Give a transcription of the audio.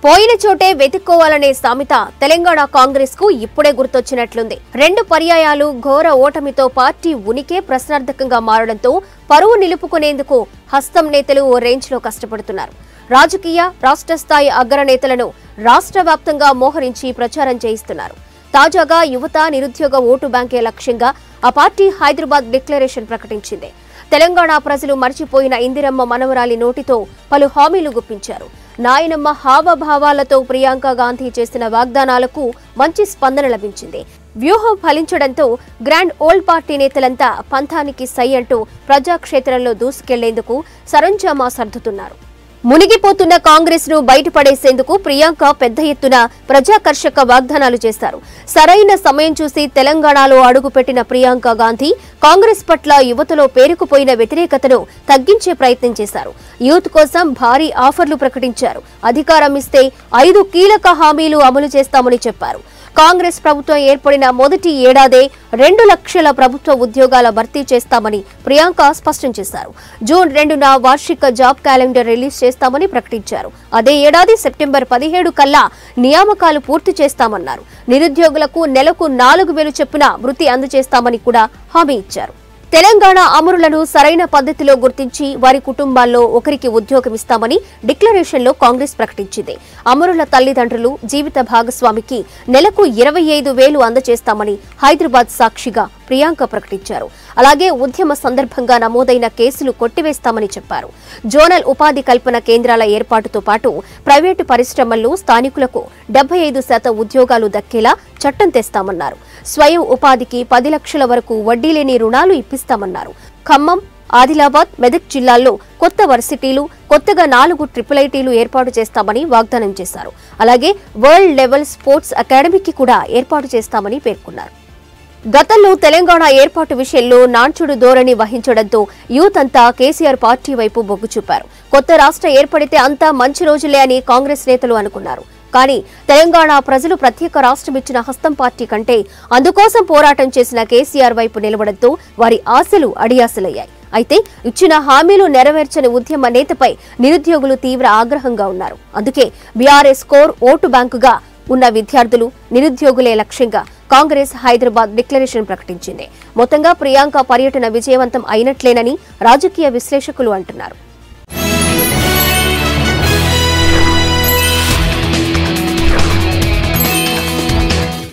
పోయిన చోటే వెతుక్కోవాలనే సామెత తెలంగాణ కాంగ్రెస్ కు ఇప్పుడే గుర్తొచ్చినట్లుంది రెండు పర్యాయాలు ఘోర ఓటమితో పార్టీ ఉనికే ప్రశ్నార్థకంగా మారడంతో పరువు నిలుపుకునేందుకు హస్తం నేతలు ఓ రేంజ్ లో కష్టపడుతున్నారు రాజకీయ రాష్ట్ర స్థాయి అగ్రనేతలను రాష్ట్ర వ్యాప్తంగా మోహరించి ప్రచారం చేయిస్తున్నారు తాజాగా యువత నిరుద్యోగ ఓటు బ్యాంకే లక్ష్యంగా ఆ పార్టీ హైదరాబాద్ డిక్లరేషన్ ప్రకటించింది తెలంగాణ ప్రజలు మర్చిపోయిన ఇందిరమ్మ మనవరాలి నోటితో పలు హామీలు గుప్పించారు నాయనమ్మ హావభావాలతో ప్రియాంక గాంధీ చేసిన వాగ్దానాలకు మంచి స్పందన లభించింది వ్యూహం ఫలించడంతో గ్రాండ్ ఓల్డ్ పార్టీ నేతలంతా పంథానికి సై అంటూ ప్రజాక్షేత్రంలో దూసుకెళ్లేందుకు సరంజామా సర్దుతున్నారు మునిగిపోతున్న కాంగ్రెస్ ను బయటపడేసేందుకు ప్రియాంక పెద్ద ఎత్తున ప్రజాకర్షక వాగ్దానాలు చేశారు సరైన సమయం చూసి తెలంగాణలో అడుగుపెట్టిన ప్రియాంక గాంధీ కాంగ్రెస్ పట్ల యువతలో పేరుకుపోయిన వ్యతిరేకతను తగ్గించే ప్రయత్నం చేశారు యూత్ కోసం భారీ ఆఫర్లు ప్రకటించారు అధికారం ఇస్తే ఐదు కీలక హామీలు అమలు చేస్తామని చెప్పారు కాంగ్రెస్ ప్రభుత్వం ఏర్పడిన మొదటి ఏడాదే రెండు లక్షల ప్రభుత్వ ఉద్యోగాల భర్తీ చేస్తామని ప్రియాంక స్పష్టం చేశారు జూన్ రెండున వార్షిక జాబ్ క్యాలెండర్ రిలీజ్ చేస్తామని ప్రకటించారు అదే ఏడాది సెప్టెంబర్ పదిహేడు కల్లా నియామకాలు పూర్తి చేస్తామన్నారు నిరుద్యోగులకు నెలకు నాలుగు వేలు చొప్పున వృత్తి అందజేస్తామని కూడా హామీ ఇచ్చారు తెలంగాణ అమరులను సరైన పద్ధతిలో గుర్తించి వారి కుటుంబాల్లో ఒకరికి ఉద్యోగం ఇస్తామని డిక్లరేషన్లో కాంగ్రెస్ ప్రకటించింది అమరుల తల్లిదండ్రులు జీవిత భాగస్వామికి నెలకు ఇరవై ఐదు వేలు అందజేస్తామని హైదరాబాద్ సాక్షిగా ప్రియాంక ప్రకటించారు అలాగే ఉద్యమ సందర్భంగా నమోదైన కేసులు కొట్టివేస్తామని చెప్పారు జోనల్ ఉపాధి కల్పన కేంద్రాల ఏర్పాటుతో పాటు ప్రైవేటు పరిశ్రమల్లో స్థానికులకు డెబ్బై ఐదు శాతం ఉద్యోగాలు దక్కేలా చట్టం తెస్తామన్నారు స్వయం ఉపాధికి పది లక్షల వరకు వడ్డీ లేని రుణాలు ఇప్పిస్తామన్నారు ఖమ్మం ఆదిలాబాద్ మెదక్ జిల్లాల్లో కొత్త వర్సిటీలు కొత్తగా నాలుగు ట్రిపుల్ ఐటీలు ఏర్పాటు చేస్తామని వాగ్దానం చేశారు అలాగే వరల్డ్ లెవెల్ స్పోర్ట్స్ అకాడమీకి కూడా ఏర్పాటు చేస్తామని పేర్కొన్నారు గతంలో తెలంగాణ ఏర్పాటు విషయంలో నాంచుడు ధోరణి వహించడంతో యూత్ అంతా కేసీఆర్ పార్టీ వైపు మొగ్గు చూపారు కొత్త రాష్ట్ర ఏర్పడితే అంతా మంచి రోజులే అని కాంగ్రెస్ నేతలు అనుకున్నారు కానీ తెలంగాణ ప్రజలు ప్రత్యేక రాష్ట్రం ఇచ్చిన హస్తం పార్టీ కంటే అందుకోసం పోరాటం చేసిన కేసీఆర్ వైపు నిలవడంతో వారి ఆశలు అడియాసలయ్యాయి అయితే ఇచ్చిన హామీలు నెరవేర్చని ఉద్యమ నేతపై నిరుద్యోగులు తీవ్ర ఆగ్రహంగా ఉన్నారు అందుకే బీఆర్ఎస్ కోర్ ఓటు బ్యాంకుగా ఉన్న విద్యార్థులు నిరుద్యోగులే లక్ష్యంగా కాంగ్రెస్ హైదరాబాద్ డిక్లరేషన్ ప్రకటించింది మొత్తంగా ప్రియాంక పర్యటన విజయవంతం అయినట్లేనని రాజకీయ విశ్లేషకులు అంటున్నారు